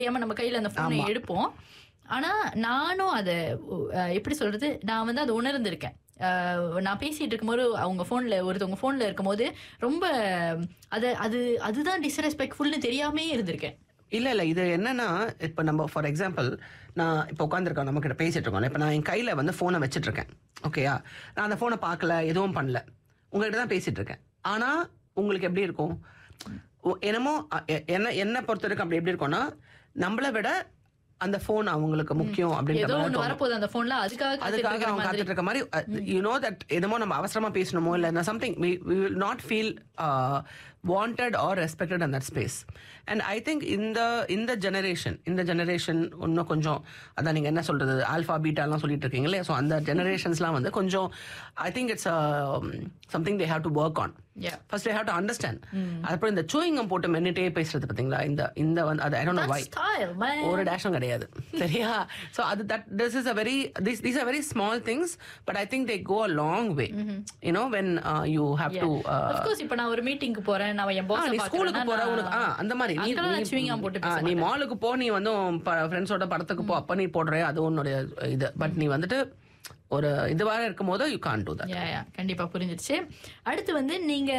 தெரியாம நம்ம கையில அந்த போனை எடுப்போம் ஆனா நானும் அதை அஹ், எப்படி சொல்றது நான் வந்து அதை உணர்ந்திருக்கேன் அஹ், நான் பேசிட்டு இருக்கும்போது அவங்க போன்ல ஒருத்தவங்க போன்ல இருக்கும்போது ரொம்ப அது அது அதுதான் டிஸ்ரெஸ்பெக்ட்ஃபுல்னு தெரியாமே இருந்திருக்கேன் இல்ல இல்ல இது என்னன்னா இப்ப நம்ம ஃபார் எக்ஸாம்பிள் நான் இப்போ உட்காந்துருக்கோம் நம்ம கிட்ட பேசிட்டு இருக்கோம் இப்ப நான் என் கையில வந்து போனை வச்சிட்டு இருக்கேன் ஓகேயா நான் அந்த போனை பார்க்கல எதுவும் பண்ணல உங்ககிட்ட தான் பேசிட்டு இருக்கேன் ஆனா உங்களுக்கு எப்படி இருக்கும் உ- என்னமோ அ- எ- என்ன என்ன பொறுத்த வரைக்கும் அப்படி எப்படி இருக்கும்னா நம்மளை விட அந்த போன் அவங்களுக்கு முக்கியம் அப்படின்ற ஏதோ மாதிரி ஒண்ணு தோணும். வரப்போகுது அந்த போன்ல அதுக்காக காத்துட்டு அதுக்காக இருக்கிற அவங்க மாதிரி காத்துட்டு இருக்க மாதிரி யூ நோ தட் என்னமோ நம்ம அவசரமா பேசணுமோ இல்ல something we will not feel wanted or respected in that space and I think இந்த இந்த ஜெனரேஷன் இந்த ஜெனரேஷன் இன்னும் கொஞ்சம் அதான் நீங்க என்ன சொல்றது ஆல்ஃபா பீட்டாலாம் சொல்லிட்டு இருக்கீங்களே ஸோ அந்த ஜெனரேஷன்ஸ்லாம் வந்து கொஞ்சம் I think it's something they have to work on Yeah. First I have to understand அப்புறம் இந்த சூயிங்கம் போட்டு மென்னிட்டே பேசுறது பாத்தீங்களா இந்த இந்த வந்து அது I don't know why style man ஒரு டேஷும் கிடையாது சரியா ஸோ அது that this is a very this these are very small things but I think they go a long way you know when you have to course இப்ப நான் ஒரு மீட்டிங்க்கு போறேன் நான் என் பாஸ் நீ ஸ்கூலுக்கு போற உனக்கு ஆ அந்த மாதிரி நீ அங்கெல்லாம் நான் chewing gum நீ- போட்டு ஆ, பேச நீ மாலுக்கு போ நீ வந்து ஃப்ரெண்ட்ஸோட படத்துக்கு போ அப்ப நீ போடுற அது உன்னுடைய இது பட் நீ வந்துட்டு ஒரு இதுவாக இருக்கும் போது you can do that yeah yeah கண்டிப்பா புரிஞ்சிருச்சு அடுத்து வந்து நீங்க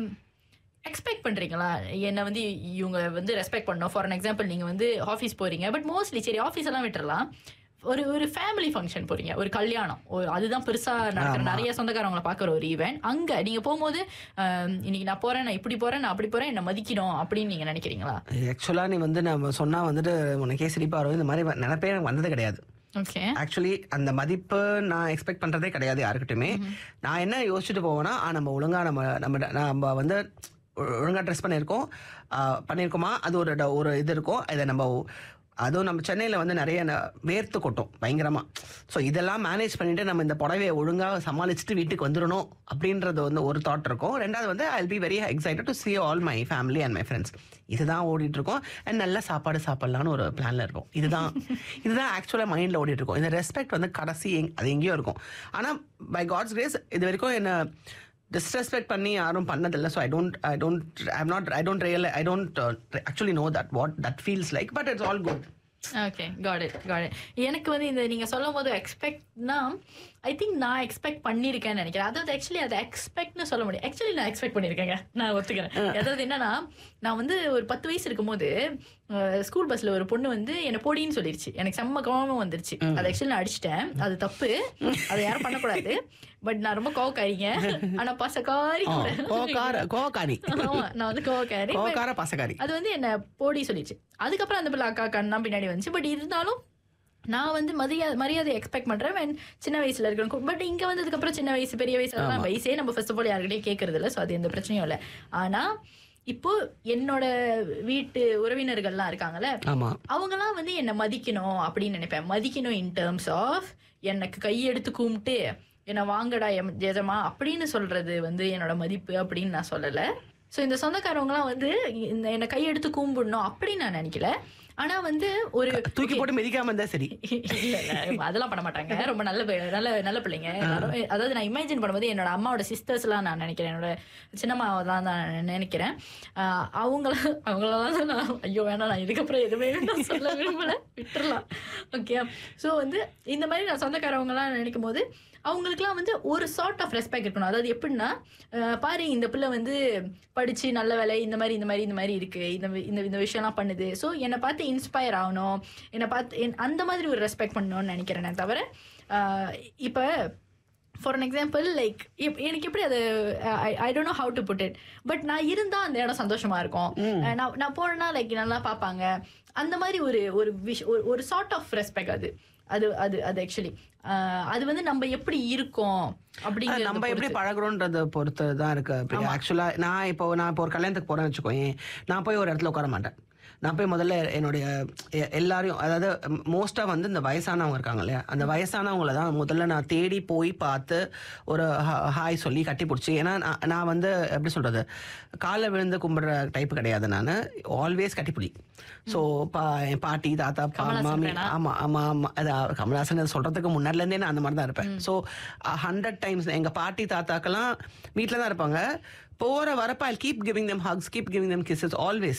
எக்ஸ்பெக்ட் பண்றீங்களா என்ன வந்து இவங்க வந்து ரெஸ்பெக்ட் பண்ணணும் ஃபார் எக்ஸாம்பிள் நீங்க வந்து ஆஃபீஸ் போறீங்க பட் மோஸ்ட்லி சரி ஆஃபீஸ் எல்லாம் விட்டுறலாம் ஒரு ஒரு ஃபேமிலி ஃபங்க்ஷன் போறீங்க ஒரு கல்யாணம் ஒரு அதுதான் பெருசா நடக்கிற நிறைய சொந்தக்காரவங்களை பார்க்குற ஒரு ஈவெண்ட் அங்க நீங்க போகும்போது ஆம், இன்னைக்கு நான் போறேன் நான் இப்படி போறேன் நான் அப்படி போறேன் என்ன மதிக்கணும் அப்படின்னு நீங்க நினைக்கிறீங்களா ஆக்சுவலா நீ வந்து நம்ம சொன்னா வந்துட்டு உனக்கே சிரிப்பா வரும் இந்த மாதிரி வ- நினைப்பே எனக்கு வந்தது கிடையாது ஓகே ஆக்சுவலி அந்த மதிப்பு நான் எக்ஸ்பெக்ட் பண்றதே கிடையாது யாருக்கிட்டுமே நான் என்ன யோசிச்சுட்டு போவேன்னா ஆ, நம்ம ஒழுங்கா நம்ம நம்ம நம்ம வந்து ஒ- ஒழுங்கா ட்ரெஸ் பண்ணியிருக்கோம் ஆ, பண்ணியிருக்கோமா அது ஒரு ட- ஒரு இது இருக்கும் இதை நம்ம ஒ- அதுவும் நம்ம சென்னையில் வந்து நிறைய ந- வேர்த்து கொட்டும் பயங்கரமா ஸோ இதெல்லாம் மேனேஜ் பண்ணிட்டு நம்ம இந்த புடவையை ஒழுங்காக சமாளிச்சுட்டு வீட்டுக்கு வந்துடணும் அப்படின்றது வந்து ஒரு தாட் இருக்கும் ரெண்டாவது வந்து I be very excited to see all my family and my friends இதுதான் ஓடிட்டு இருக்கோம் அண்ட் நல்ல சாப்பாடு சாப்பிடலாம்னு ஒரு பிளான்ல இருக்கும் இதுதான் இதுதான் ஆக்சுவலாக மைண்டில் ஓடிட்டு இருக்கும் இந்த ரெஸ்பெக்ட் வந்து கடைசி எங் அது எங்கேயோ இருக்கும் ஆனால் பை காட்ஸ் கிரேஸ் இது வரைக்கும் என்ன டிஸ்ரெஸ்பெக்ட் பண்ணி யாரும் பண்ணதில்லை so I don't I don't I not I don't real I don't actually know that what that feels like but it's all good okay got it got it எனக்கு வந்து இந்த நீங்க சொல்லும் போது எக்ஸ்பெக்ட்னா ஐ திங்க் நான் எக்ஸ்பெக்ட் பண்ணியிருக்கேன்னு நினைக்கிறேன் அதாவது ஆக்சுவலி அதை எக்ஸ்பெக்ட்னு சொல்ல முடியும் ஆக்சுவலி நான் எக்ஸ்பெக்ட் பண்ணியிருக்கேங்க நான் ஒத்துக்கிறேன் அதாவது என்னன்னா நான் வந்து ஒரு பத்து வயசு இருக்கும்போது ஸ்கூல் பஸ்ல ஒரு பொண்ணு வந்து என்னை போடின்னு சொல்லிருச்சு எனக்கு செம்ம கோவம் வந்துருச்சு அது ஆக்சுவலி நான் அடிச்சிட்டேன் அது தப்பு அதை யாரும் பண்ணக்கூடாது பட் நான் ரொம்ப கோவக்காரிங்க ஆனா பசக்காரி கூட. கோகார கோகாரி ஆமா நான் வந்து கோவக்காரி but- கோகார பசகாரி அது வந்து என்ன போடி சொல்லிச்சு அதுக்கப்புறம் அந்த பிள்ளை அக்கா கண்ணா பின்னாடி வந்துச்சு பட் இருந்தாலும் நான் வந்து மரியாதை மரியாதை எக்ஸ்பெக்ட் பண்றேன் when சின்ன வயசுல இருக்கிற பட் இங்க வந்ததுக்கு அப்புறம் சின்ன வயசு பெரிய வயசு அதெல்லாம் வயசே நம்ம ஃபர்ஸ்ட் ஆஃப் ஆல் யாருக்கிட்டையும் கேட்கறது இல்ல ஸோ அது எந்த பிரச்சனையும் இல்லை ஆனா இப்போ என்னோட வீட்டு உறவினர்கள்லாம் இருக்காங்கல்ல ஆமா அவங்கலாம் வந்து என்னை மதிக்கணும் அப்படின்னு நினைப்பேன் மதிக்கணும் இன் டேர்ம்ஸ் ஆஃப் எனக்கு கையெடுத்து கும்பிட்டு என்னை வாங்கடா எம் ஜெஜமா அப்படின்னு சொல்றது வந்து என்னோட மதிப்பு அப்படின்னு நான் சொல்லலை ஸோ இந்த சொந்தக்காரவங்கலாம் வந்து இந்த என்னை கையெடுத்து கும்பிடணும் அப்படின்னு நான் நினைக்கல ஆனா வந்து ஒரு தூக்கி போட்டு மிதிக்காம இருந்தா சரி இல்ல இல்ல அதெல்லாம் பண்ண மாட்டாங்க ரொம்ப நல்ல பி- நல்ல நல்ல பிள்ளைங்க எல்லாரும் அதாவது நான் இமேஜின் பண்ணும்போது என்னோட அம்மாவோட சிஸ்டர்ஸ்லாம் நான் நினைக்கிறேன் என்னோட சின்னம்மாவை தான் நான் நினைக்கிறேன் ஆஹ் அவங்கள அவங்களெல்லாம் தான் நான் ஐயோ வேணாம் நான் இதுக்கப்புறம் எதுவுமே நான் சொல்ல விரும்பல விட்டுறலாம் ஓகே ஸோ வந்து இந்த மாதிரி நான் சொந்தக்காரவங்கலாம் நினைக்கும் போது அவங்களுக்குலாம் வந்து ஒரு சார்ட் ஆஃப் ரெஸ்பெக்ட் இருக்கணும் அதாவது எப்படின்னா ஆஹ் பாரு இந்த பிள்ளை வந்து படிச்சு நல்ல வேலை இந்த மாதிரி இந்த மாதிரி இந்த மாதிரி இருக்கு இந்த வி- இந்த இந்த விஷயம்லாம் பண்ணுது ஸோ என்னை பார்த்து இன்ஸ்பயர் ஆகணும் என்னை பார்த்து என்- அந்த மாதிரி ஒரு ரெஸ்பெக்ட் பண்ணணும்னு நினைக்கிறேனே தவிர ஆஹ் இப்ப ஃபார் அன் எக்ஸாம்பிள் லைக் எனக்கு எப்படி அது I don't know how to put it but நான் இருந்தா அந்த இடம் சந்தோஷமா இருக்கும் அஹ் நான் நான் போனேன்னா லைக் நல்லா பார்ப்பாங்க அந்த மாதிரி ஒரு ஒரு விஷ் ஒரு ஒரு சார்ட் ஆஃப் ரெஸ்பெக்ட் அது அது அது அது ஆக்சுவலி அது வந்து நம்ம எப்படி இருக்கோம் அது அப்படிங்கிறது நம்ம எப்படி பழகுறோன்றத பொறுத்து தான் இருக்கு ஆக்சுவலா நான் இப்போ நான் இப்போ ஒரு கல்யாணத்துக்கு போறேன்னு வச்சுக்கோயேன் நான் போய் ஒரு இடத்துல உட்கார மாட்டேன் நான் போய் முதல்ல என்னுடைய எ- எல்லாரையும் அதாவது மோஸ்டா வந்து இந்த வயசானவங்க இருக்காங்க இல்லையா அந்த வயசானவங்கள தான் முதல்ல நான் தேடி போய் பார்த்து ஒரு ஹ- ஹாய் சொல்லி கட்டி பிடிச்சி ஏன்னா நான் நான் வந்து எப்படி சொல்றது காலை விழுந்து கும்பிடுற டைப் கிடையாது நான் ஆல்வேஸ் கட்டிப்பிடி ஸோ பா என் பாட்டி தாத்தா பா கமலஹாசன் மாமி வேணா? ஆமா ஆமா ஆமா அது கமல்ஹாசன் அது சொல்றதுக்கு முன்னாடில இருந்தே நான் அந்த மாதிரி தான் இருப்பேன் ஸோ ஹண்ட்ரட் டைம்ஸ் எங்க பாட்டி தாத்தாக்கெல்லாம் வீட்டில் தான் இருப்பாங்க போற வரப்ப I keep giving them hugs keep giving them kisses always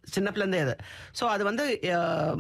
சின்ன பிள்ளைந்தே அது ஸோ அது வந்து அஹ்,